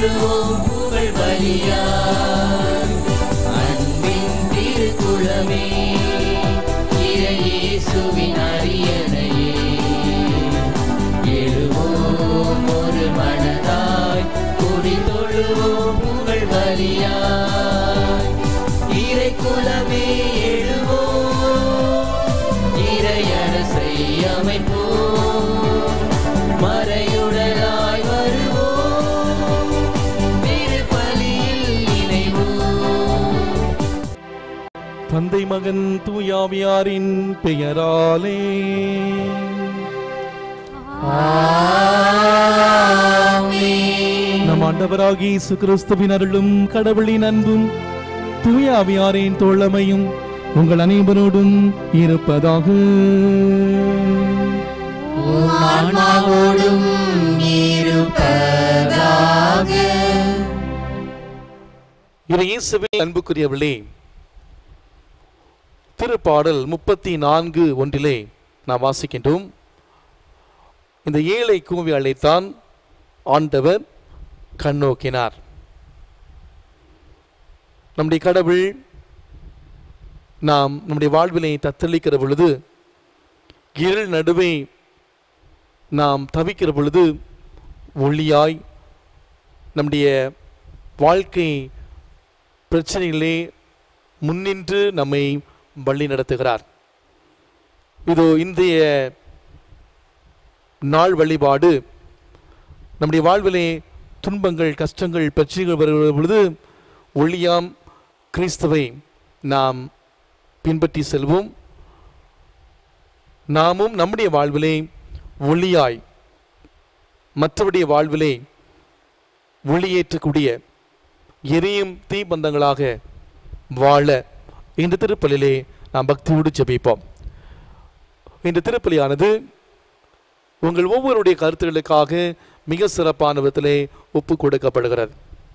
தொழுவோம் புகழ் பலியாய் அன்பின் திருக்குளமே இறையேசுவின் அரியணையே எழுவோம் ஒரு மனதாய் குடி தொழுவோம் புகழ் பலியாய் இறை குலமே எழுவோம் இறையரசை அமைப்போம் மறையுடலாய் வருவோம் திருப்பலியில் இணைவோம் தந்தை மகன் தூயாவியாரின் பெயராலே நம் ஆண்டவராகிய இயேசு கிறிஸ்துவின் அருளும் கடவுளின் அன்பும் தூயாவியாரின் தோழமையும் உங்கள் அனைவரோடும் இருப்பதாக ஆன்மாவோடும் இருப்பதாக இரு இயேசுவில் அன்புக்குரியவர்களே திருப்பாடல் முப்பத்தி நான்கு ஒன்றிலே நாம் வாசிக்கின்றோம் இந்த ஏழை கூவி அழைத்தான் ஆண்டவர் கண்ணோக்கினார் நம்முடைய கடவுள் நாம் நம்முடைய வாழ்விலை தத்தளிக்கிற பொழுது இருள் நடுவே நாம் தவிக்கிற பொழுது ஒளியாய் நம்முடைய வாழ்க்கை பிரச்சனைகளே முன்னின்று நம்மை வழி நடத்துகிறார் இதோ இன்றைய நாள் வழிபாடு நம்முடைய வாழ்விலே துன்பங்கள் கஷ்டங்கள் பிரச்சனைகள் வருகிற பொழுது ஒளியாம் கிறிஸ்துவை நாம் பின்பற்றி செல்வோம் நாமும் நம்முடைய வாழ்விலே ஒளியாய் மற்றவருடைய வாழ்விலே ஒளியேற்றக்கூடிய எரியும் தீபந்தங்களாக வாழ இந்த திருப்பலிலே நாம் பக்தியோடு ஜெபிப்போம் இந்த திருப்பலியானது உங்கள் ஒவ்வொருடைய கருத்துக்களுக்காக மிக சிறப்பான விதத்திலே ஒப்பு கொடுக்கப்படுகிறது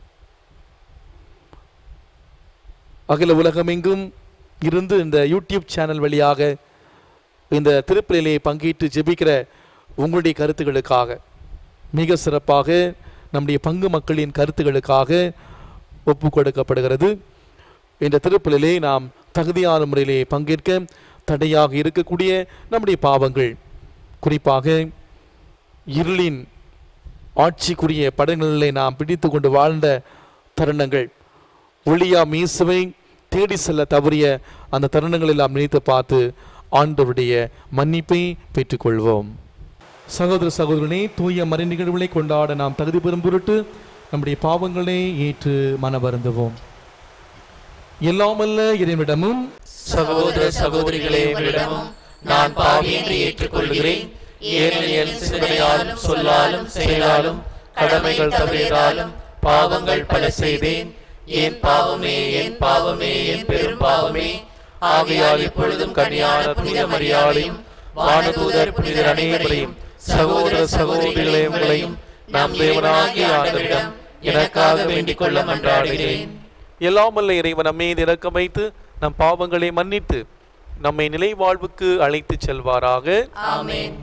அகில உலகமெங்கும் இருந்து இந்த யூடியூப் சேனல் வழியாக இந்த திருப்பலிலே பங்கேற்று ஜெபிக்கிற உங்களுடைய கருத்துக்களுக்காக மிக சிறப்பாக நம்முடைய பங்கு மக்களின் கருத்துக்களுக்காக ஒப்பு கொடுக்கப்படுகிறது இந்த திருப்பலிலே நாம் தகுதியான முறையிலே பங்கேற்க தடையாக இருக்கக்கூடிய நம்முடைய பாவங்கள் குறிப்பாக இருளின் ஆட்சிக்குரிய படங்களிலே நாம் பிடித்து கொண்டு வாழ்ந்த தருணங்கள் ஒளியா மீசுவை தேடி செல்ல தவறிய அந்த தருணங்களை நாம் நினைத்து பார்த்து ஆண்டவருடைய மன்னிப்பை பெற்றுக்கொள்வோம் சகோதர சகோதரனே தூய மறை நிகழ்வுகளை கொண்டாட நாம் தகுதி பெறும் பொருட்டு நம்முடைய பாவங்களை ஏற்று மனவருந்துவோம் எல்லாமல்ல இறைவனிடமும் சகோதர சகோதரிகளே உங்களிடமும் நான் பாவி என்று ஏற்றுக்கொள்கிறேன் ஏனெனில் சிந்தனையாலும் சொல்லாலும் செயலாலும் கடமைகள் தவறியதாலும் பாவங்கள் பல செய்தேன் என் பாவமே என் பாவமே என் பெரும் பாவமே ஆகையால் இப்பொழுதும் கன்னியான புனித மரியாதையும் வானதூதர் புனிதர் அனைவரையும் சகோதர சகோதரிகளே உங்களையும் நம் தேவனாகிய ஆண்டவரிடம் எனக்காக வேண்டிக் கொள்ள மன்றாடுகிறேன் எல்லாமல்ல இறைவன் நம்மை இறக்க வைத்து நம் பாவங்களை மன்னித்து நம்மை நிலை வாழ்வுக்கு அழைத்து செல்வாராக ஆமென்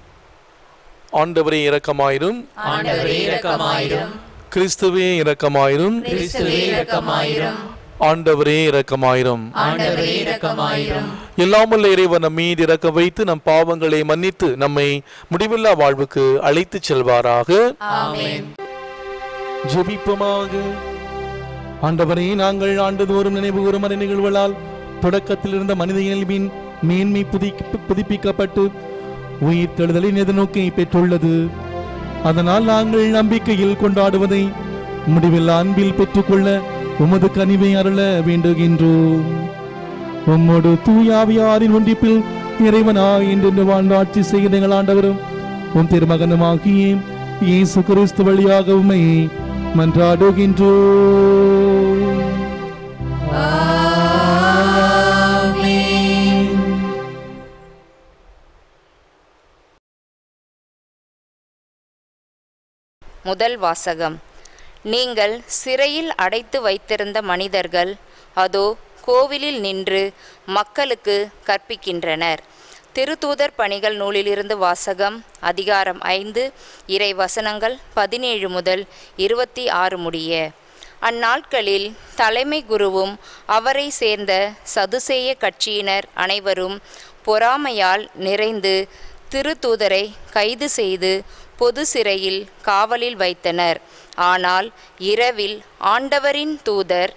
ஆண்டவரே இரக்கமாயிரும் ஆண்டவரே இரக்கமாயிரும் கிறிஸ்துவே இரக்கமாயிரும் கிறிஸ்துவே இரக்கமாயிரும் ஆண்டவரே இரக்கமாயிரும் ஆண்டவரே இரக்கமாயிரும் எல்லாமல்ல இறைவன் நம் மீது இறக்க வைத்து நம் பாவங்களை மன்னித்து நம்மை முடிவில்லா வாழ்வுக்கு அழைத்து செல்வாராக ஆமென் ஜெபிப்போமாக ஆண்டவரே நாங்கள் ஆண்டுதோறும் நினைவு கூறும் மறை நிகழ்வுகளால் தொடக்கத்தில் இருந்த மனித இயல்பின் மேன்மை புதுப்பி- புதுப்பிக்கப்பட்டு உயிர் தெழுதலின் எதிர்நோக்கை பெற்றுள்ளது அதனால் நாங்கள் நம்பிக்கையில் கொண்டாடுவதை முடிவில்லா அன்பில் பெற்றுக்கொள்ள உமது கனிவை அருள வேண்டுகின்றோம் உம்மோடு தூயாவியாரின் ஒன்றிப்பில் இறைவனாய் என்று வாழ்ந்து ஆட்சி செய்கிற எங்கள் ஆண்டவரும் உன் திருமகனுமாகிய இயேசு கிறிஸ்து வழியாக உம்மை மன்றாடுகின்றோம் முதல் வாசகம் நீங்கள் சிறையில் அடைத்து வைத்திருந்த மனிதர்கள் அதோ கோவிலில் நின்று மக்களுக்கு கற்பிக்கின்றனர் திருத்தூதர் பணிகள் நூலிலிருந்து வாசகம் அதிகாரம் ஐந்து இறை வசனங்கள் பதினேழு முதல் இருபத்தி ஆறு முடிய அந்நாட்களில் தலைமை குருவும் அவரை சேர்ந்த சதுசேய கட்சியினர் அனைவரும் பொறாமையால் நிறைந்து திருத்தூதரை கைது செய்து பொது சிறையில் காவலில் வைத்தனர் ஆனால் இரவில் ஆண்டவரின் தூதர்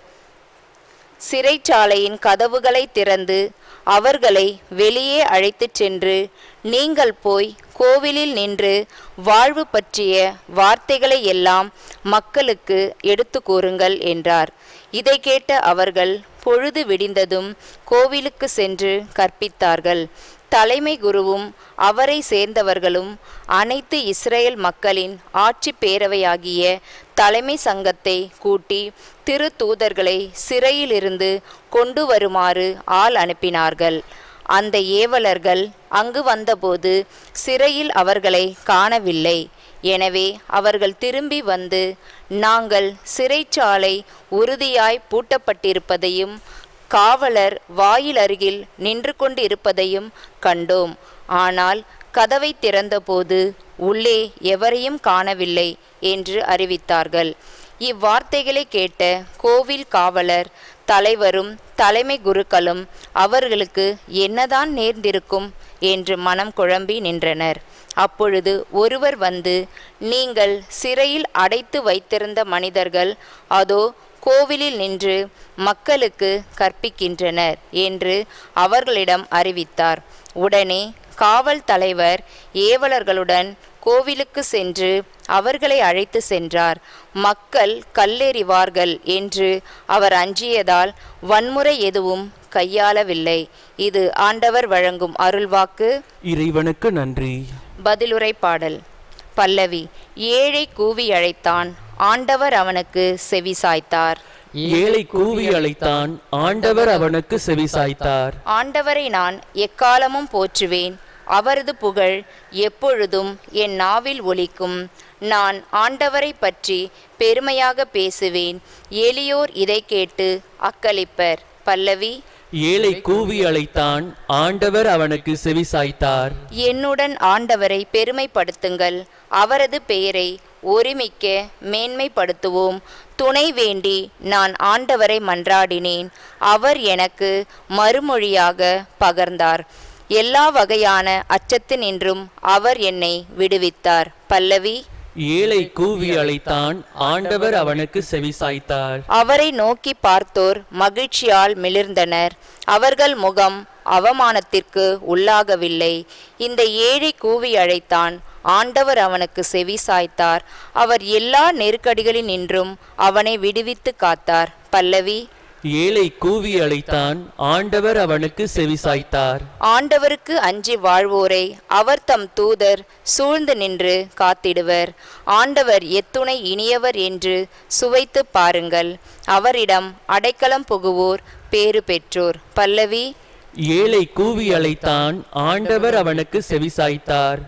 சிறைச்சாலையின் கதவுகளை திறந்து அவர்களை வெளியே அழைத்துச் சென்று நீங்கள் போய் கோவிலில் நின்று வாழ்வு பற்றிய வார்த்தைகளை எல்லாம் மக்களுக்கு எடுத்து கூறுங்கள் என்றார் இதை கேட்ட அவர்கள் பொழுது விடிந்ததும் கோவிலுக்கு சென்று கற்பித்தார்கள் தலைமை குருவும் அவரை சேர்ந்தவர்களும் அனைத்து இஸ்ரேல் மக்களின் ஆட்சி பேரவையாகிய தலைமை சங்கத்தை கூட்டி திரு தூதர்களை சிறையிலிருந்து கொண்டு வருமாறு ஆள் அனுப்பினார்கள் அந்த ஏவலர்கள் அங்கு வந்தபோது சிறையில் அவர்களை காணவில்லை எனவே அவர்கள் திரும்பி வந்து நாங்கள் சிறைச்சாலை உறுதியாய் பூட்டப்பட்டிருப்பதையும் காவலர் வாயில் அருகில் நின்று கொண்டு இருப்பதையும் கண்டோம் ஆனால் கதவை திறந்தபோது உள்ளே எவரையும் காணவில்லை என்று அறிவித்தார்கள் இவ்வார்த்தைகளை கேட்ட கோவில் காவலர் தலைவரும் தலைமை குருக்களும் அவர்களுக்கு என்னதான் நேர்ந்திருக்கும் என்று மனம் குழம்பி நின்றனர் அப்பொழுது ஒருவர் வந்து நீங்கள் சிறையில் அடைத்து வைத்திருந்த மனிதர்கள் அதோ கோவிலில் நின்று மக்களுக்கு கற்பிக்கின்றனர் என்று அவர்களிடம் அறிவித்தார் உடனே காவல் தலைவர் ஏவலர்களுடன் கோவிலுக்கு சென்று அவர்களை அழைத்து சென்றார் மக்கள் கல்லெறிவார்கள் என்று அவர் அஞ்சியதால் வன்முறை எதுவும் கையாளவில்லை இது ஆண்டவர் வழங்கும் அருள்வாக்கு இறைவனுக்கு நன்றி பதிலுரை பாடல் பல்லவி ஏழை கூவி அழைத்தான் ஆண்டவர் அவனுக்கு செவி சாய்த்தார் ஏழை கூவி அழைத்தான் ஆண்டவர் அவனுக்கு செவி சாய்த்தார் ஆண்டவரை நான் எக்காலமும் போற்றுவேன் அவரது புகழ் எப்பொழுதும் என் நாவில் ஒலிக்கும் நான் ஆண்டவரை பற்றி பெருமையாக பேசுவேன் எளியோர் இதை கேட்டு அக்களிப்பர் பல்லவி ஏழை கூவி அழைத்தான் ஆண்டவர் அவனுக்கு செவி சாய்த்தார் என்னுடன் ஆண்டவரை பெருமைப்படுத்துங்கள் அவரது பெயரை ஒருமிக்க மேன்மைப்படுத்துவோம் துணை வேண்டி நான் ஆண்டவரை மன்றாடினேன் அவர் எனக்கு மறுமொழியாக பகர்ந்தார் எல்லா வகையான அச்சத்தினின்றும் அவர் என்னை விடுவித்தார் பல்லவி ஏழை கூவி அழைத்தான் ஆண்டவர் அவனுக்கு செவி சாய்த்தார் அவரை நோக்கி பார்த்தோர் மகிழ்ச்சியால் மிளிர்ந்தனர் அவர்கள் முகம் அவமானத்திற்கு உள்ளாகவில்லை இந்த ஏழை கூவி அழைத்தான் ஆண்டவர் அவனுக்கு செவி சாய்த்தார் அவர் எல்லா நெருக்கடிகளினின்றும் அவனை விடுவித்து காத்தார் பல்லவி ஏழை கூவி அழைத்தான் ஆண்டவர் அவனுக்கு செவி சாய்த்தார் ஆண்டவருக்கு அஞ்சி வாழ்வோரை அவர் தம் தூதர் சூழ்ந்து நின்று காத்திடுவர் ஆண்டவர் எத்துணை இனியவர் என்று சுவைத்து பாருங்கள் அவரிடம் அடைக்கலம் புகுவோர் பேறு பெற்றோர் பல்லவி ஏழை கூவி அழைத்தான் ஆண்டவர் அவனுக்கு செவி சாய்த்தார்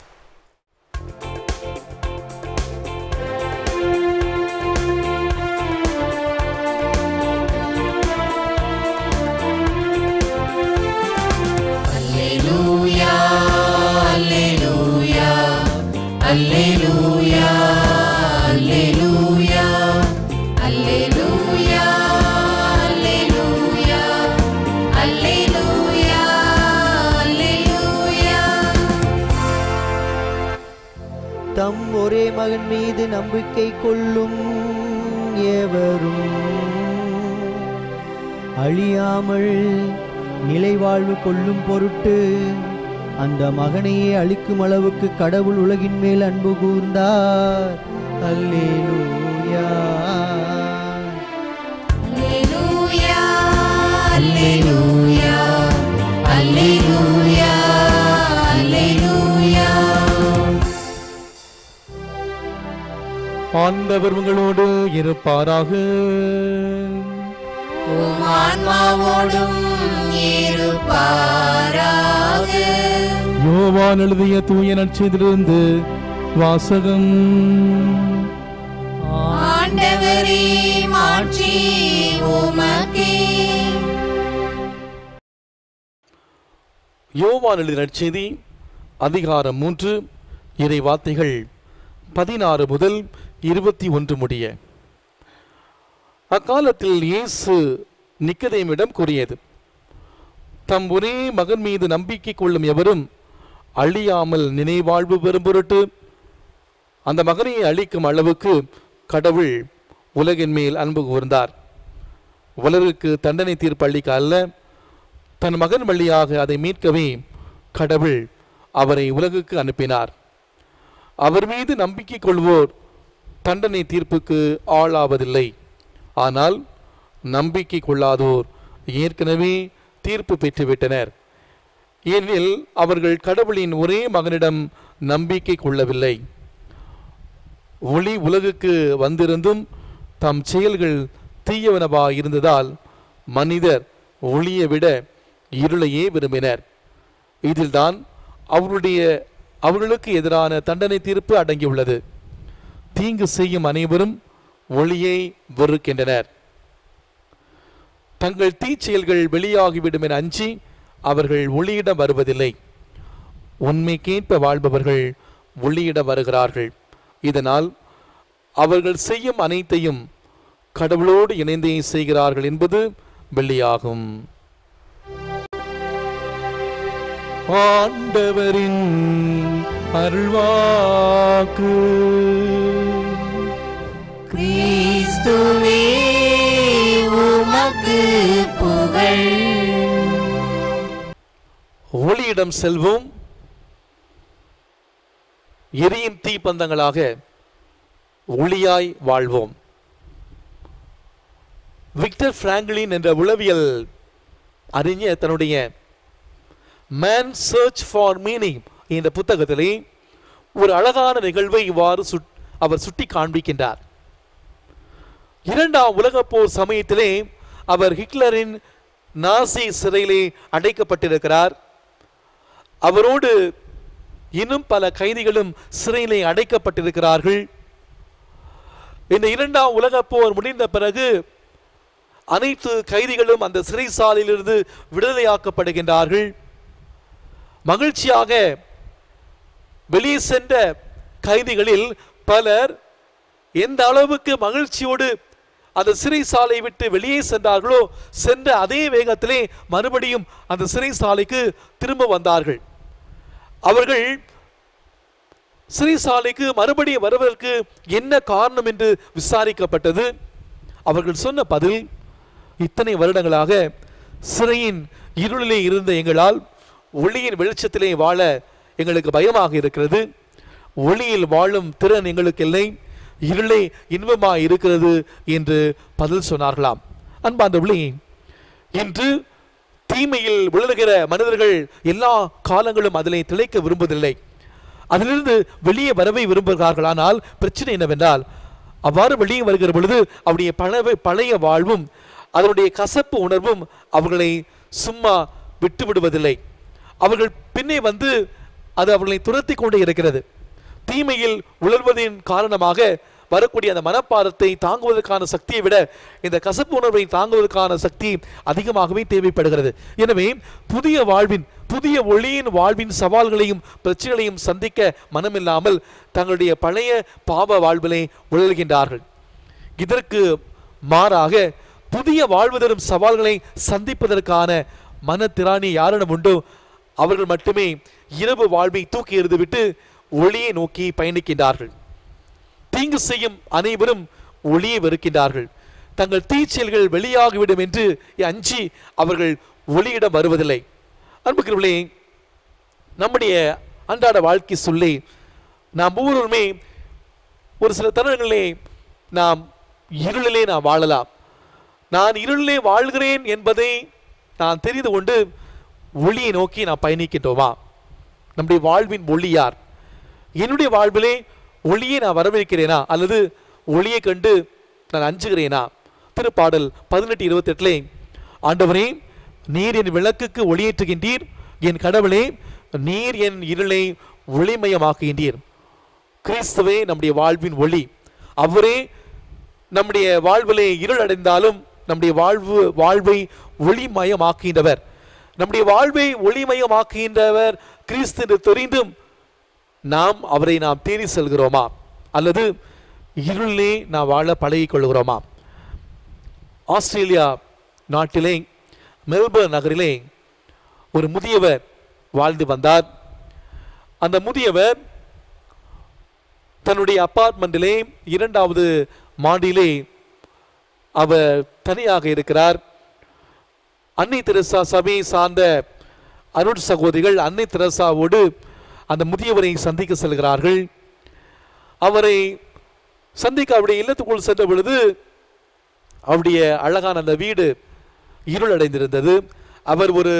அல்லேலூயா அல்லேலூயா அல்லேலூயா அல்லேலூயா அல்லேலூயா அல்லேலூயா அல்லேலூயா அல்லேலூயா தம் ஒரே மகன் மீது நம்பிக்கை கொள்ளும் எவரும் அழியாமல் நிலை வாழ்வு கொள்ளும் பொருட்டு அந்த மகனையே அழிக்கும் அளவுக்கு கடவுள் உலகின் மேல் அன்பு கூர்ந்தார் அல்லேலூயா அல்லேலூயா அல்லேலூயா அல்லேலூயா அல்லேலூயா ஆண்டவர் உங்களோடு இருப்பாராக உம் ஆன்மாவோடும் இருப்பாராக யோவான் எழுதிய தூய நற்செய்திலிருந்து வாசகம் ஆண்டவரே மாற்றி உமக்கே யோவான் எழுதின நற்செய்தி அதிகாரம் மூன்று இறை வார்த்தைகள் பதினாறு முதல் இருபத்தி ஒன்று முடிய அக்காலத்தில் இயேசு நிக்கதேமிடம் கூறியது தம் ஒரே மகன் மீது நம்பிக்கை கொள்ளும் எவரும் அழியாமல் நினைவாழ்வு பெறும் பொருட்டு அந்த மகனை அழிக்கும் அளவுக்கு கடவுள் உலகின் மேல் அன்பு கூர்ந்தார் உலகிற்கு தண்டனை தீர்ப்பு அளிக்க அல்ல தன் மகன் வழியாக அதை மீட்கவே கடவுள் அவரை உலகுக்கு அனுப்பினார் அவர் மீது நம்பிக்கை கொள்வோர் தண்டனை தீர்ப்புக்கு ஆளாவதில்லை ஆனால் நம்பிக்கை கொள்ளாதோர் ஏற்கனவே தீர்ப்பு பெற்றுவிட்டனர் ஏனெனில் அவர்கள் கடவுளின் ஒரே மகனிடம் நம்பிக்கை கொள்ளவில்லை ஒளி உலகுக்கு வந்திருந்தும் தம் செயல்கள் தீயவனவா இருந்ததால் மனிதர் ஒளியை விட இருளையே விரும்பினர் இதில்தான் அவருடைய அவர்களுக்கு எதிரான தண்டனை தீர்ப்பு அடங்கியுள்ளது தீங்கு செய்யும் அனைவரும் ஒளியை வெறுக்கின்றனர் தங்கள் தீச்செயல்கள் வெளியாகிவிடும் என அஞ்சி அவர்கள் ஒளியிடம் வருவதில்லை உண்மைக்கேற்ப வாழ்பவர்கள் ஒளியிடம் வருகிறார்கள் இதனால் அவர்கள் செய்யும் அனைத்தையும் கடவுளோடு இணைந்தே செய்கிறார்கள் என்பது வெளியாகும் ஆண்டவரின் அருள்வாக்கு கிறிஸ்துவே உமக்கு புகழ் ஒளியிடம் செல்வோம் எரியும் தீப்பந்தங்களாக ஒளியாய் வாழ்வோம் விக்டர் பிராங்க்லின் என்ற உளவியல் அறிஞர் தன்னுடைய மேன் சர்ச் ஃபார் மீனிங் என்ற புத்தகத்திலே ஒரு அழகான நிகழ்வை இவ்வாறு சுட் அவர் சுட்டி காண்பிக்கின்றார் இரண்டாம் உலகப் போர் சமயத்திலே அவர் ஹிட்லரின் நாசி சிறையிலே அடைக்கப்பட்டிருக்கிறார் அவரோடு இன்னும் பல கைதிகளும் சிறையிலே அடைக்கப்பட்டிருக்கிறார்கள் இந்த இரண்டாம் உலகப் போர் முடிந்த பிறகு அனைத்து கைதிகளும் அந்த சிறைசாலையிலிருந்து விடுதலையாக்கப்படுகின்றார்கள் மகிழ்ச்சியாக வெளியே சென்ற கைதிகளில் பலர் எந்த அளவுக்கு மகிழ்ச்சியோடு அந்த சிறைசாலை விட்டு வெளியே சென்றார்களோ சென்ற அதே வேகத்திலே மறுபடியும் அந்த சிறைசாலைக்கு திரும்ப வந்தார்கள் அவர்கள் சிறைசாலைக்கு மறுபடியும் வருவதற்கு என்ன காரணம் என்று விசாரிக்கப்பட்டது அவர்கள் சொன்ன பதில் இத்தனை வருடங்களாக சிறையின் இருளிலே இருந்த எங்களால் ஒளியின் வெளிச்சத்திலே வாழ எங்களுக்கு பயமாக இருக்கிறது ஒளியில் வாழும் திறன் எங்களுக்கு இல்லை இருளே இன்பமாய் இருக்கிறது என்று பதில் சொன்னார்களாம் அன்பார்ந்தவர்களே இன்று தீமையில் விழுகிற மனிதர்கள் எல்லா காலங்களும் அதிலே திளைக்க விரும்புவதில்லை அதிலிருந்து வெளியே வரவே விரும்புகிறார்கள் ஆனால் பிரச்சனை என்னவென்றால் அவ்வாறு வெளியே வருகிற பொழுது அவருடைய பழைய பழைய வாழ்வும் அதனுடைய கசப்பு உணர்வும் அவர்களை சும்மா விட்டு விடுவதில்லை அவர்கள் பின்னே வந்து அது அவர்களை துரத்தி கொண்டே இருக்கிறது தீமையில் உழல்வதின் காரணமாக வரக்கூடிய அந்த மனப்பாரத்தை தாங்குவதற்கான சக்தியை விட இந்த கசப்பு உணர்வை தாங்குவதற்கான சக்தி அதிகமாகவே தேவைப்படுகிறது எனவே புதிய வாழ்வின் புதிய ஒளியின் வாழ்வின் சவால்களையும் பிரச்சனைகளையும் சந்திக்க மனமில்லாமல் தங்களுடைய பழைய பாவ வாழ்விலே உழல்கின்றார்கள் இதற்கு மாறாக புதிய வாழ்வு தரும் சவால்களை சந்திப்பதற்கான மனத்திராணி யாரிடம் உண்டோ அவர்கள் மட்டுமே இரவு வாழ்வை தூக்கி எறிந்துவிட்டு ஒளியை நோக்கி பயணிக்கின்றார்கள் தீங்கு செய்யும் அனைவரும் ஒளியை வெறுக்கின்றார்கள் தங்கள் தீச்செயல்கள் வெளியாகிவிடும் என்று அஞ்சி அவர்கள் ஒளியிடம் வருவதில்லை அன்புக்கிறவர்களே நம்முடைய அன்றாட வாழ்க்கை சொல்லி நாம் ஒவ்வொருவருமே ஒரு சில தருணங்களிலே நாம் இருளிலே நாம் வாழலாம் நான் இருளிலே வாழ்கிறேன் என்பதை நான் தெரிந்து கொண்டு ஒளியை நோக்கி நாம் பயணிக்கின்றோமா நம்முடைய வாழ்வின் ஒளி யார் என்னுடைய வாழ்விலே ஒளியை நான் வரவேற்கிறேனா அல்லது ஒளியை கண்டு நான் அஞ்சுகிறேனா திருப்பாடல் பதினெட்டு இருபத்தி எட்டுலே ஆண்டவரே நீர் என் விளக்குக்கு ஒளியேற்றுகின்றீர் என் கடவுளே நீர் என் இருளை ஒளிமயமாக்குகின்றீர் கிறிஸ்துவே நம்முடைய வாழ்வின் ஒளி அவரே நம்முடைய வாழ்விலே இருள் அடைந்தாலும் நம்முடைய வாழ்வு வாழ்வை ஒளிமயமாக்குகின்றவர் நம்முடைய வாழ்வை ஒளிமயமாக்குகின்றவர் கிறிஸ்து என்று தெரிந்தும் நாம் அவரை நாம் தேடி செல்கிறோமா அல்லது இருளிலே நாம் வாழ பழகிக் கொள்கிறோமா ஆஸ்திரேலியா நாட்டிலே மெல்பர்ன் நகரிலே ஒரு முதியவர் வாழ்ந்து வந்தார் அந்த முதியவர் தன்னுடைய அப்பார்ட்மெண்டிலே இரண்டாவது மாடியிலே அவர் தனியாக இருக்கிறார் அன்னை தெரசா சபையை சார்ந்த அருட் சகோதரிகள் அன்னை தெரசாவோடு அந்த முதியவரை சந்திக்க செல்கிறார்கள் அவரை சந்திக்க அவருடைய இல்லத்துக்குள் சென்ற பொழுது அவருடைய அழகான அந்த வீடு இருள் அடைந்திருந்தது அவர் ஒரு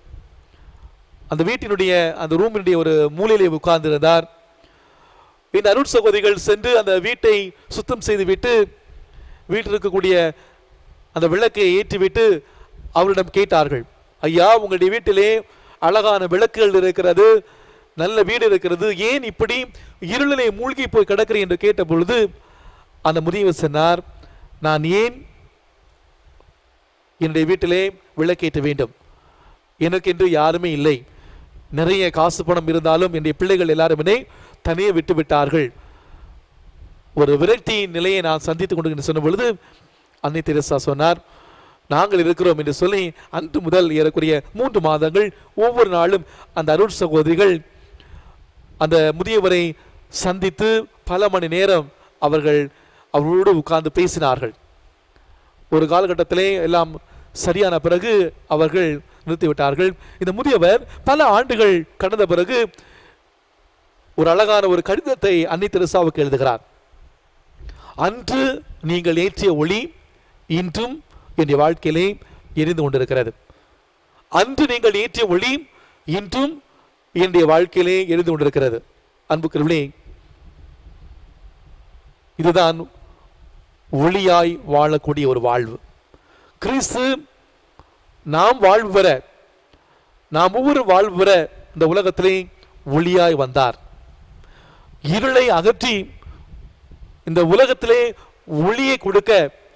அந்த வீட்டினுடைய அந்த ரூமினுடைய ஒரு மூலையிலே உட்கார்ந்திருந்தார் இந்த அருட் சகோதரிகள் சென்று அந்த வீட்டை சுத்தம் செய்துவிட்டு வீட்டில் இருக்கக்கூடிய அந்த விளக்கை ஏற்றிவிட்டு அவரிடம் கேட்டார்கள் ஐயா உங்களுடைய வீட்டிலே அழகான விளக்குகள் இருக்கிறது நல்ல வீடு இருக்கிறது ஏன் இப்படி இருளிலே மூழ்கி போய் கிடக்கிறேன் என்று கேட்ட பொழுது அந்த முதியவர் சொன்னார் நான் ஏன் என்னுடைய வீட்டிலே விளக்கேற்ற வேண்டும் எனக்கென்று யாருமே இல்லை நிறைய காசு பணம் இருந்தாலும் என்னுடைய பிள்ளைகள் எல்லாருமே தனியே விட்டு விட்டார்கள் ஒரு விரக்தியின் நிலையை நான் சந்தித்துக் கொண்டு சொன்ன பொழுது அன்னை தெரசா சொன்னார் நாங்கள் இருக்கிறோம் என்று சொல்லி அன்று முதல் ஏறக்குறைய மூன்று மாதங்கள் ஒவ்வொரு நாளும் அந்த அருள் சகோதரிகள் அந்த முதியவரை சந்தித்து பல மணி நேரம் அவர்கள் அவர்களோடு உட்கார்ந்து பேசினார்கள் ஒரு காலகட்டத்திலே எல்லாம் சரியான பிறகு அவர்கள் நிறுத்திவிட்டார்கள் இந்த முதியவர் பல ஆண்டுகள் கடந்த பிறகு ஒரு அழகான ஒரு கடிதத்தை அன்னை தெரசாவுக்கு எழுதுகிறார் அன்று நீங்கள் ஏற்றிய ஒளி இன்றும் என்னுடைய வாழ்க்கையிலே எரிந்து கொண்டிருக்கிறது அன்று நீங்கள் ஏற்றிய ஒளி இன்றும் என்னுடைய வாழ்க்கையிலே எரிந்து கொண்டிருக்கிறது அன்புக்குரியவர்களே இதுதான் ஒளியாய் வாழக்கூடிய ஒரு வாழ்வு கிறிஸ்து நாம் வாழ்வு பெற நாம் ஒவ்வொரு வாழ்வு பெற இந்த உலகத்திலே ஒளியாய் வந்தார் இருளை அகற்றி இந்த உலகத்திலே ஒளியை கொடுக்க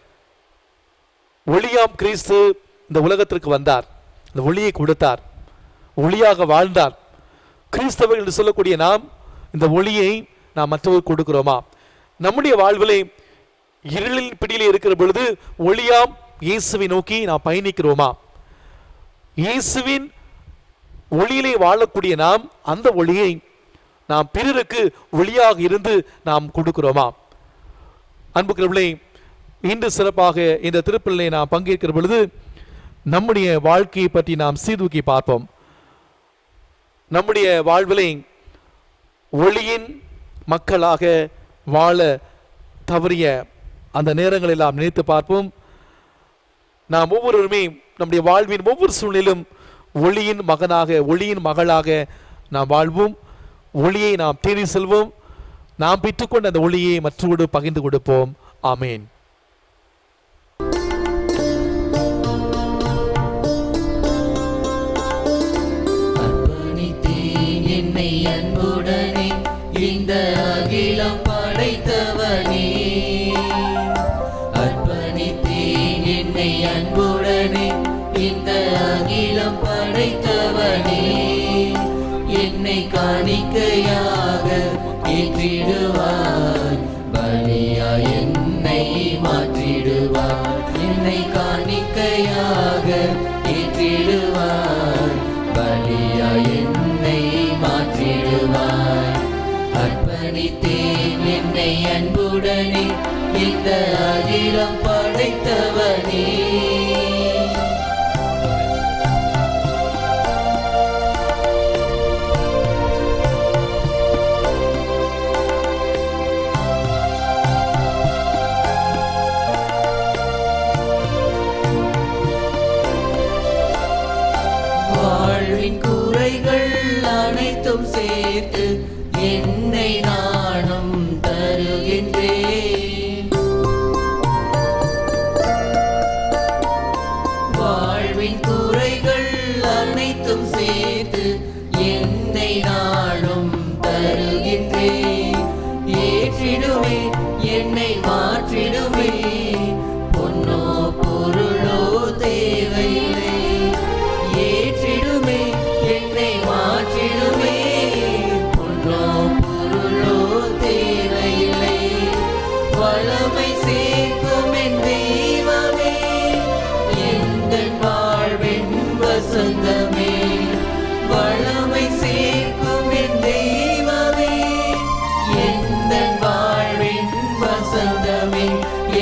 ஒளியாம் கிறிஸ்து இந்த உலகத்திற்கு வந்தார் இந்த ஒளியை கொடுத்தார் ஒளியாக வாழ்ந்தார் கிறிஸ்தவர்கள் என்று சொல்லக்கூடிய நாம் இந்த ஒளியை நாம் மற்றவர்களுக்கு கொடுக்கிறோமா நம்முடைய வாழ்விலே இருளின் பிடியிலே இருக்கிற பொழுது ஒளியாம் இயேசுவை நோக்கி நாம் பயணிக்கிறோமா இயேசுவின் ஒளியிலே வாழக்கூடிய நாம் அந்த ஒளியை நாம் பிறருக்கு ஒளியாக இருந்து நாம் கொடுக்கிறோமா அன்புக்கிறவர்களே இன்று சிறப்பாக இந்த திருப்பலிலே நாம் பங்கேற்கிற பொழுது நம்முடைய வாழ்க்கையை பற்றி நாம் சீர்தூக்கி பார்ப்போம் நம்முடைய வாழ்விலே ஒளியின் மக்களாக வாழ தவறிய அந்த நேரங்களை எல்லாம் நினைத்து பார்ப்போம் நாம் ஒவ்வொருவருமே நம்முடைய வாழ்வின் ஒவ்வொரு சூழ்நிலும் ஒளியின் மகனாக ஒளியின் மகளாக நாம் வாழ்வோம் ஒளியை நாம் தேடி செல்வோம் நாம் பெற்றுக்கொண்ட அந்த ஒளியை மற்றோடு பகிர்ந்து கொடுப்போம் ஆமேன் அர்ப்பணித்தேன் என்னை அன்புடனே இந்த அகிலம் படைத்தவனே அர்ப்பணித்தேன் என்னை அன்புடனே இந்த அகிலம் படைத்தவனே என்னை காணிக்கையாக ஏற்றிடுவார் பலியா என்னை மாற்றிடுவார் என்னை காணிக்கையாக ஏற்றிடுவார் பலியா என்னை மாற்றிடுவார் அர்ப்பணித்தேன் என்னை அன்புடனே இந்த அகிலம் படைத்தவனே வாழ்வின் குறைகள் அனைத்தும் சேர்த்து என்னை நானும் தருகின்றேன் வாழ்வின் குறைகள் அனைத்தும் சேர்த்து என்னை நானும் தருகின்றேன் ஏற்றிடுவேன் என்னை மாற்றிடுவேன் பொன்னோ பொருளோ தேவையில்லை ஏற்றி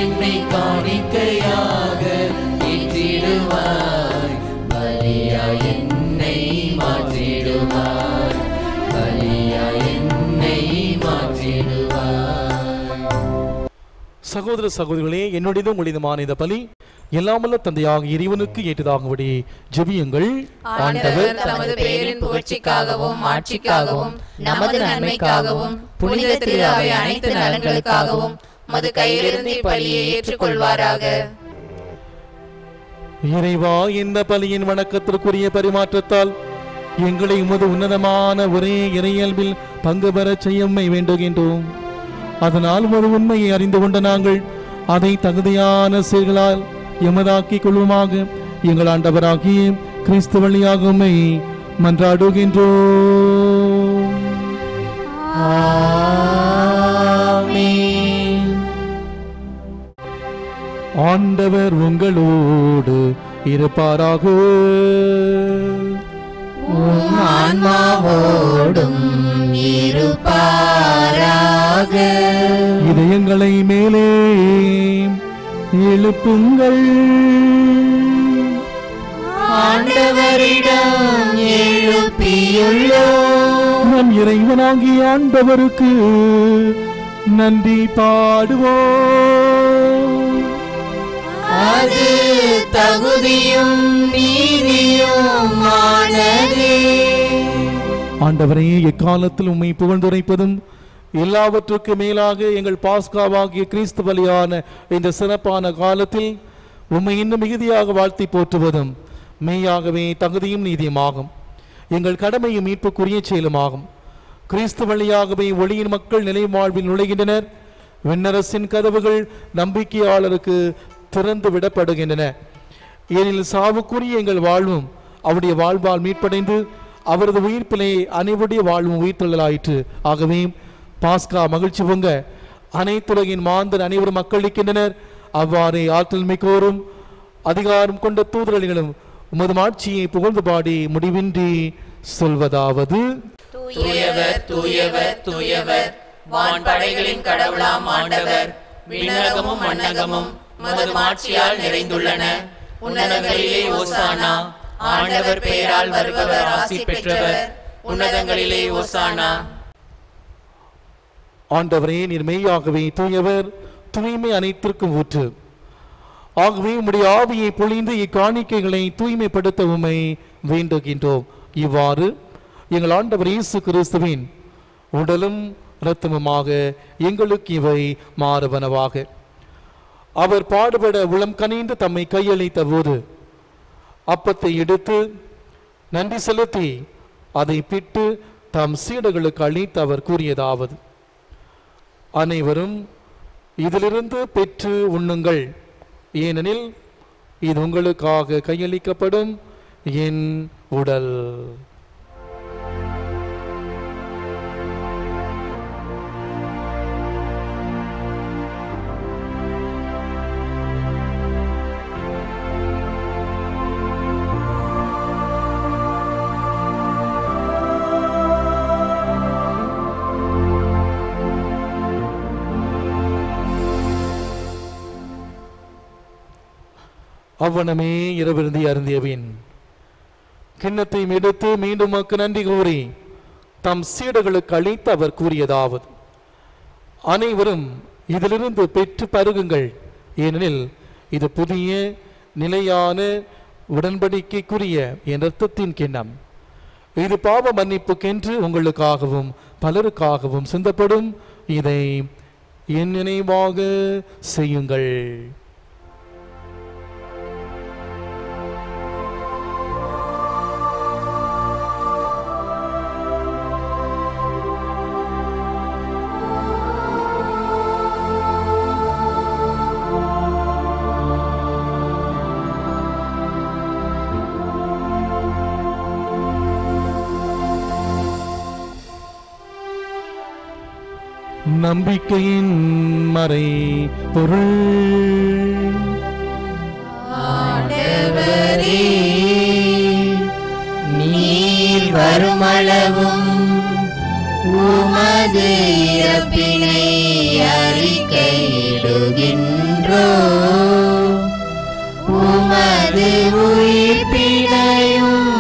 என்னை காணிக்கையாக ஏற்றிடுவாய் பலியா என்னை மாற்றிடுவாய் பலியா என்னை மாற்றிடுவாய் சகோதர சகோதரிகளே என்னுடையதும் உங்களிதுமான இந்த பலி எல்லாமல்ல தந்தையாக இறைவனுக்கு ஏற்றதாகும்படி ஜெபியுங்கள் ஆண்டவர் தமது பேரின் புகழ்ச்சிக்காகவும் ஆட்சிக்காகவும் நமது நன்மைக்காகவும் புனித திரு அவை அனைத்து நலன்களுக்காகவும் மது கையிலிருந்து இப்பலியை ஏற்றுக்கொள்வாராக இறைவா இந்த பலியின் வணக்கத்திற்குரிய பரிமாற்றத்தால் எங்களை உமது உன்னதமான ஒரே இறையல்பில் பங்கு பெறச் செய்யம்மை வேண்டுகின்றோம் அதனால் ஒரு உண்மையை அறிந்து கொண்ட நாங்கள் அதை தகுதியான செயல்களால் எமதாக்கிக் கொள்வோமாக எங்கள் ஆண்டவராகிய கிறிஸ்து வழியாக உம்மை மன்றாடுகின்றோம் ஆண்டவர் உங்களோடு இருப்பாராக ஆன்மாவோடும் இருப்பாராக இதயங்களை மேலே எழுப்புங்கள் ஆண்டவரிடம் எழுப்பியுள்ளோம் நம் இறைவனாகி ஆண்டவருக்கு நன்றி பாடுவோம் அது தகுதியும் நீதியும் ஆனதே ஆண்டவரே எக்காலத்தில் உம்மை புகழ்ந்துரைப்பதும் எல்லாவற்றுக்கு மேலாக எங்கள் பாஸ்காவாகிய கிறிஸ்து பலியான இந்த சிறப்பான காலத்தில் உம்மை இன்னும் மிகுதியாக வாழ்த்தி போற்றுவதும் மெய்யாகவே தகுதியும் நீதியுமாகும் எங்கள் கடமையும் மீட்புக்குரிய செயலுமாகும் கிறிஸ்து வழியாகவே ஒளியின் மக்கள் நிலை வாழ்வில் நுழைகின்றனர் விண்ணரசின் கதவுகள் நம்பிக்கையாளருக்கு திறந்து விடப்படுகின்றன ஏனெனில் சாவுக்குரிய எங்கள் வாழ்வும் அவருடைய வாழ்வால் மீட்படைந்து அவரது உயிர்ப்பிலே அனைவருடைய வாழ்வும் உயிர்த்தெழலாயிற்று ஆகவே பாஸ்கா மகிழ்ச்சி பொங்க அனைத்துலகின் மாந்தர் அனைவரும் மக்களிக்கின்றனர் அவ்வாறே ஆற்றல் மிக்கோரும் அதிகாரம் கொண்ட தூதரலிகளும் உமது ஆட்சியை புகழ்ந்து பாடி முடிவின்றி சொல்வதாவது தூயவர் தூயவர் தூயவர் வான் படைகளின் கடவுளாம் ஆண்டவர் விண்ணகமும் மண்ணகமும் மது மாட்சியால் நிறைந்துள்ளன உன்னதங்களிலே ஓசானா ஆண்டவர் பெயரால் வருபவர் ஆசி பெற்றவர் உன்னதங்களிலே ஓசானா ஆண்டவரே நீர் மெய்யாகவே தூயவர் தூய்மை அனைத்திற்கும் ஊற்று ஆகவே உம்முடைய ஆவியை பொழிந்து இக்காணிக்கைகளை தூய்மைப்படுத்த உம்மை வேண்டுகின்றோம் இவ்வாறு எங்கள் ஆண்டவர் இயேசு கிறிஸ்துவின் உடலும் இரத்தமுமாக எங்களுக்கு இவை மாறுவனவாக அவர் பாடுபட உளம் கனிந்து தம்மை கையளித்த போது அப்பத்தை எடுத்து நன்றி செலுத்தி அதை பிட்டு தம் சீடர்களுக்கு அளித்து அவர் கூறியதாவது அனைவரும் இதிலிருந்து பெற்று உண்ணுங்கள் ஏனெனில் இது உங்களுக்காக கையளிக்கப்படும் என் உடல் அவ்வனமே இரவிருந்தி அருந்தியவின் கிண்ணத்தை எடுத்து மீண்டும் மக்கு நன்றி கூறி தம் சீடர்களுக்கு அளித்து அவர் கூறியதாவது அனைவரும் இதிலிருந்து பெற்று பருகுங்கள் ஏனெனில் இது புதிய நிலையான உடன்படிக்கைக்குரிய என் இரத்தத்தின் கிண்ணம் இது பாவ மன்னிப்புக்கென்று உங்களுக்காகவும் பலருக்காகவும் சிந்தப்படும் இதை என் நினைவாக செய்யுங்கள் நம்பிக்கையின் மறை பொருள் ஆண்டவரே நீர் வருமளவும் உமது இறப்பினை அறிக்கையிடுகின்றோ உமது உயிர்ப்பினையும்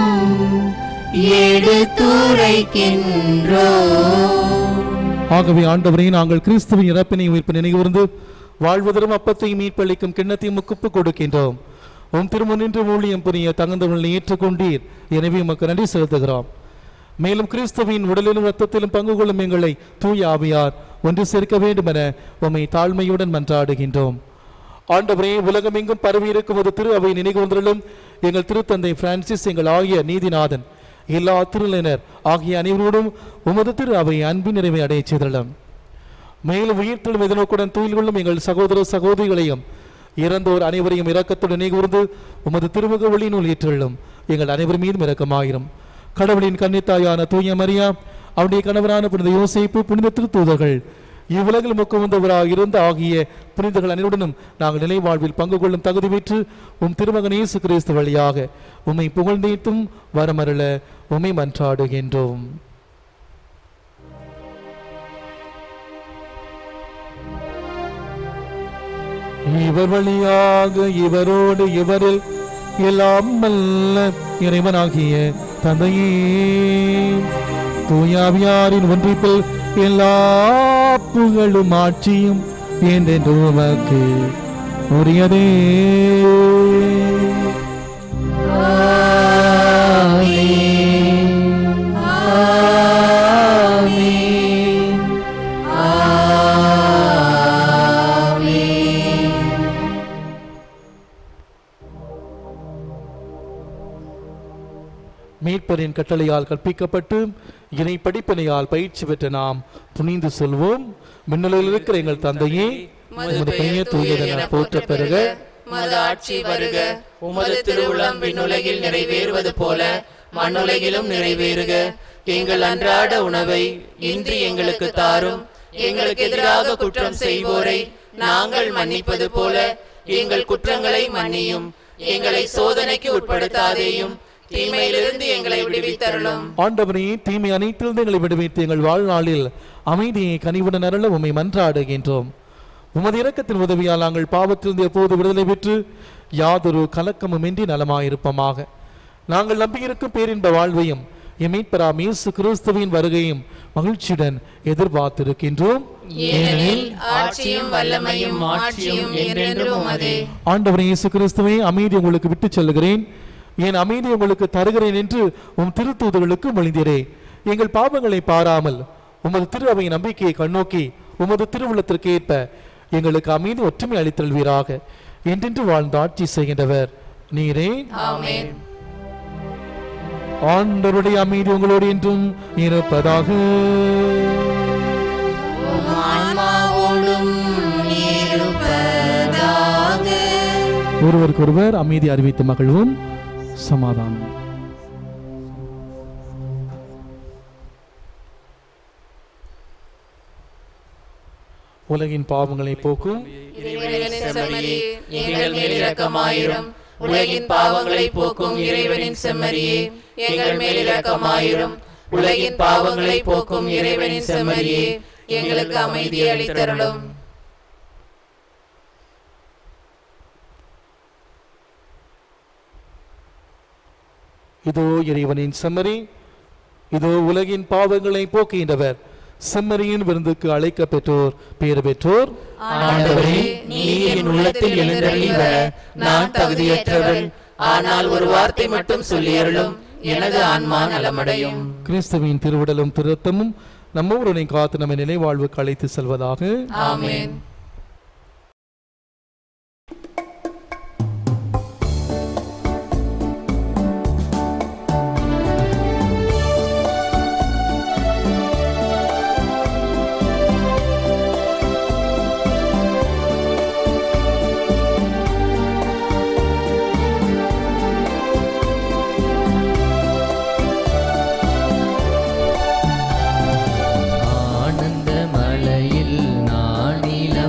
எடுத்துரைக்கின்றோ ஆகவே ஆண்டவரே நாங்கள் கிறிஸ்துவின் இறப்பினை உயிர்ப்பு நினைவுகூர்ந்து வாழ்வதரும் அப்பத்தையும் மீட்பளிக்கும் கிண்ணத்தையும் முக்குப்பு கொடுக்கின்றோம் உம் திருமுன்னின்று ஊழியம் புரிய தகுந்தவர்களை ஏற்றுக்கொண்டீர் எனவே உமக்கு நன்றி செலுத்துகிறோம் மேலும் கிறிஸ்துவின் உடலிலும் இரத்தத்திலும் பங்கு கொள்ளும் எங்களை தூய ஆவியார் ஒன்று சேர்க்க வேண்டும் என உம்மை தாழ்மையுடன் மன்றாடுகின்றோம் ஆண்டவரே உலகமெங்கும் பரவி இருக்கும் ஒரு திரு அவை நினைவுந்திரலும் எங்கள் திருத்தந்தை பிரான்சிஸ் எங்கள் ஆகிய நீதிநாதன் எல்லா திருநிலையினர் ஆகிய அனைவரோடும் உமது திரு அவை அன்பின் நிறைவை அடையச் செய்தலும் மேலும் உயிர்த்தெழும் எதிர்நோக்குடன் தூயில் கொள்ளும் எங்கள் சகோதர சகோதரிகளையும் இறந்தோர் அனைவரையும் இரக்கத்துடன் நினைகூர்ந்து உமது திருமுக ஒளியினுள் ஏற்றுள்ளும் எங்கள் அனைவர் மீதும் இரக்கமாயிரும் கடவுளின் கன்னித்தாயான தூய மரியா அவருடைய கணவரான புனித யோசேப்பு புனித திருத்தூதர்கள் இவ்வுலகில் முக்குவந்தவராக இருந்த ஆகிய புனிதர்கள் அனைவருடனும் நாங்கள் நிலை வாழ்வில் பங்கு கொள்ளும் தகுதி பெற்று உம் திருமகன் இயேசு கிறிஸ்து வழியாக உம்மை புகழ்ந்தேத்தும் வரமருள உம்மை மன்றாடுகின்றோம் இவர் வழியாக இவரோடு இவரில் எல்லாம் வல்ல இறைவனாகிய தந்தையே தூயாவியாரின் ஒன்றிப்பில் எல்லா புகழும் ஆட்சியும் என்றென்று உமக்கு உரியதே மீட்பரின் கட்டளையால் கற்பிக்கப்பட்டு இணை படிப்பினையால் பயிற்சி பெற்ற நாம் துணிந்து சொல்வோம் மின்னலில் இருக்கிற எங்கள் தந்தையே உமது பெயர் தூயதென போற்ற பெறுக உமது ஆட்சி வருக உமது திருவுளம் விண்ணுலகில் நிறைவேறுவது போல மண்ணுலகிலும் நிறைவேறுக எங்கள் அன்றாட உணவை இன்று எங்களுக்கு தாரும் எங்களுக்கு எதிராக குற்றம் செய்வோரை நாங்கள் மன்னிப்பது போல எங்கள் குற்றங்களை மன்னியும் எங்களை சோதனைக்கு உட்படுத்தாதேயும் தீமையிலிருந்து எங்களை விடுவித்தருளும் ஆண்டவனே தீமை அனைத்திலிருந்து எங்களை விடுவித்து எங்கள் வாழ்நாளில் அமைதியை கனிவுடன் அருள உம்மை மன்றாடுகின்றோம் உமது இரக்கத்தின் உதவியால் நாங்கள் பாவத்திலிருந்து எப்போது விடுதலை பெற்று யாதொரு கலக்கமுமின்றி நலமாயிருப்பமாக நாங்கள் நம்பியிருக்கும் பேரின்ப வாழ்வையும் எம் மீட்பராம் இயேசு கிறிஸ்துவின் வருகையும் மகிழ்ச்சியுடன் எதிர்பார்த்திருக்கின்றோம் ஏனெனில் ஆட்சியும் வல்லமையும் ஆட்சியும் என்றென்றும் உமதே ஆண்டவரே இயேசு கிறிஸ்துவே அமைதி உங்களுக்கு விட்டுச் செல்கிறேன் என் அமைதி உங்களுக்கு தருகிறேன் என்று உம் திருத்தூதர்களுக்கு மொழிந்தீரே எங்கள் பாவங்களை பாராமல் உமது திரு அவை நம்பிக்கையை கண்ணோக்கி உமது திருவுள்ளத்திற்கு ஏற்ப எங்களுக்கு அமைதி ஒற்றுமை அளித்தல்வீராக என்றென்று வாழ்ந்து ஆட்சி செய்கின்றவர் நீரே ஆமென் ஆண்டவருடைய அமைதி உங்களோடு என்றும் இருப்பதாக உம் ஆன்மாவோடும் இருப்பதாக ஒருவருக்கொருவர் அமைதி அறிவித்து மகிழ்வும் சமாதானம் உலகின் பாவங்களை போக்கும் இறைவனின் செம்மறியே எங்கள் மேல் இரக்கமாயிரும் உலகின் பாவங்களை போக்கும் இறைவனின் செம்மறியே எங்கள் மேல் இரக்கமாயிரும் உலகின் பாவங்களை போக்கும் இறைவனின் செம்மறியே எங்களுக்கு அமைதி அளித்தருளும் இதோ இறைவனின் செம்மறி இதோ உலகின் பாவங்களை போக்குகின்றவர் செம்மறியின் விருந்துக்கு அழைக்க பெற்றோர் பேறு பெற்றோர் ஆண்டவரே நீர் என் உள்ளத்தில் எழுந்தருளி வர நான் தகுதியற்றவள் ஆனால் ஒரு வார்த்தை மட்டும் சொல்லியருளும் எனது ஆன்மா நலமடையும் கிறிஸ்துவின் திருவுடலும் திருத்தமும் நம்ம ஒருவனை காத்து நம்மை நிலைவாழ்வுக்கு அழைத்து செல்வதாக ஆமென் ஆனந்த மலையில் நானிலம்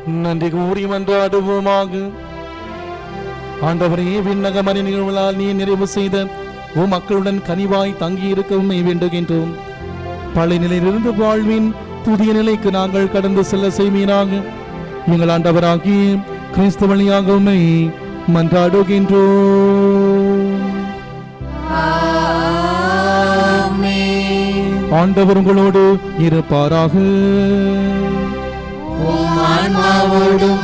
நன்றி கூறி மன்றாடுவோமாக ஆண்டவரே விண்ணக மணி நிகழ்வுகளால் நீ நிறைவு செய்த உம் மக்களுடன் கனிவாய் தங்கியிருக்க உண்மை வேண்டுகின்றோம் பழைய நிலையிலிருந்து வாழ்வின் புதிய நிலைக்கு நாங்கள் கடந்து செல்ல செய்வீராக எங்கள் ஆண்டவராகி கிறிஸ்து வழியாக உண்மை மன்றாடுகின்றோம் ஆண்டவர் உங்களோடு இருப்பாராக ஆன்மாவோடும்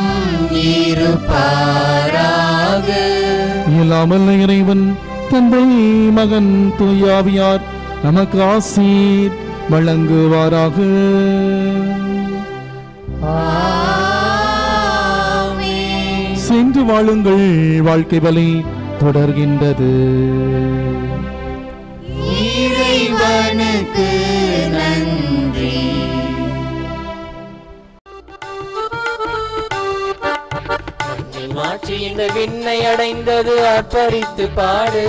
இருப்பாராக இல்லாமல் இறைவன் தந்தை மகன் தூயாவியார் நமக்கு ஆசீர் வழங்குவாராக சென்று வாழுங்கள் வாழ்க்கை வழி தொடர்கின்றது இறைவனுக்கு நன்றி மாற்றி இந்த விண்ணை அடைந்தது அர்ப்பரித்து பாடு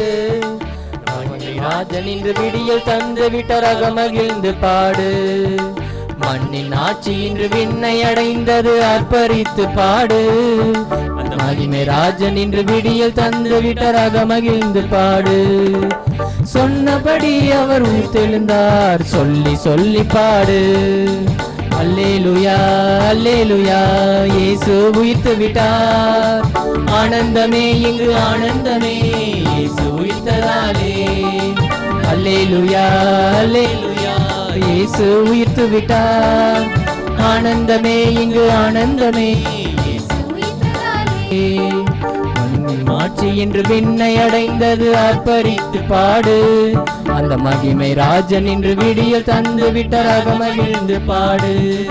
ராஜன் இன்று விடியல் தந்து விட்டரக மகிழ்ந்து பாடு மண்ணின் ஆட்சி இன்று விண்ணை அடைந்தது அர்ப்பரித்து பாடு அந்த மகிமை ராஜன் இன்று விடியல் தந்து விட்டரக மகிழ்ந்து பாடு சொன்னபடி அவர் உயிர்த்தெழுந்தார் சொல்லி சொல்லி பாடு அல்லேலுயா அல்லேலுயா இயேசு உயிர்த்து விட்டார் ஆனந்தமே இங்கு ஆனந்தமே இயேசு உயிர்த்ததாலே அல்லேலுயா அல்லேலுயா இயேசு உயிர்த்து விட்டார் ஆனந்தமே இங்கு ஆனந்தமே இயேசு உயிர்த்ததாலே மண்ணின் மாட்சி என்று விண்ணை அடைந்தது அர்ப்பரித்து பாடு அந்த மகிமை ராஜன் இன்று விடியல் தந்து விட்டராக மகிழ்ந்து பாடு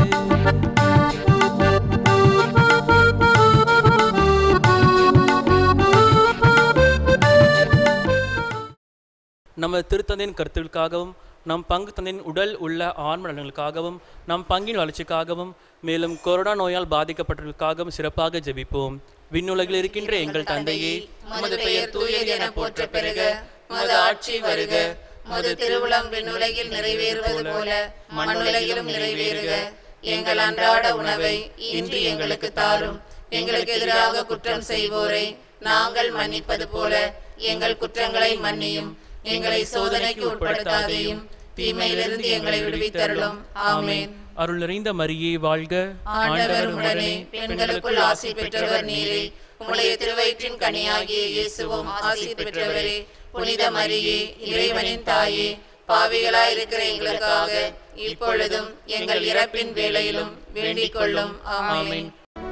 நமது திருத்தந்தையின் கருத்துக்களுக்காகவும் நம் பங்கு தந்தையின் உடல் உள்ள ஆன்ம நலன்களுக்காகவும் நம் பங்கின் வளர்ச்சிக்காகவும் மேலும் கொரோனா நோயால் பாதிக்கப்பட்டவர்களுக்காகவும் சிறப்பாக ஜெபிப்போம் விண்ணுலகில் இருக்கின்ற எங்கள் தந்தையே உமது பெயர் தூயது என போற்ற பெருக உமது ஆட்சி வருக உமது திருவுளம் விண்ணுலகில் நிறைவேறுவது போல மண்ணுலகிலும் நிறைவேறுக எங்கள் அன்றாட உணவை இன்று எங்களுக்கு தாரும் எங்களுக்கு எதிராக குற்றம் செய்வோரை நாங்கள் மன்னிப்பது போல எங்கள் குற்றங்களை மன்னியும் எங்களை சோதனைக்கு உட்படுத்தாதேயும் தீமையிலிருந்து எங்களை விடுவித்தருளும் ஆமென் அருள் நிறைந்த மரியே வாழ்க ஆண்டவர் உடனே பெண்களுக்குள் ஆசி பெற்றவர் நீரே உம்முடைய திருவயிற்றின் கனியாகிய இயேசுவும் ஆசி பெற்றவரே புனித மரியே இறைவனின் தாயே பாவிகளாய் இருக்கிற எங்களுக்காக இப்பொழுதும் எங்கள் இறப்பின் வேளையிலும் வேண்டிக் கொள்ளும் ஆமென்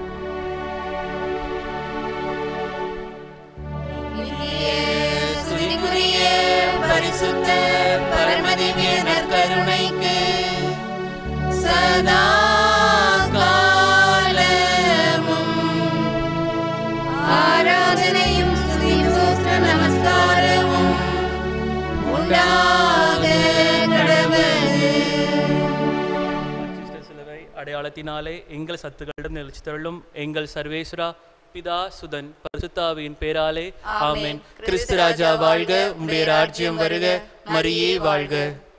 துதிக்குரிய பரிசுத்த பரமதிவிய நற்கருணைக்கு சதா காலமும் ஆராதனையும் ஸ்துதியும் சோஸ்திர நமஸ்காரமும் உண்டாக கடவுள் கிறிஸ்து சிலுவை அடையாளத்தினாலே எங்கள் சத்துக்களிடம் நிலைச்சு தருளும் எங்கள் சர்வேஸ்வரா பிதா சுதன் பரிசுத்தாவியின் பேராலே ஆமென் கிறிஸ்து ராஜா வாழ்க உம்முடைய ராஜ்யம் வருக மரியே வாழ்க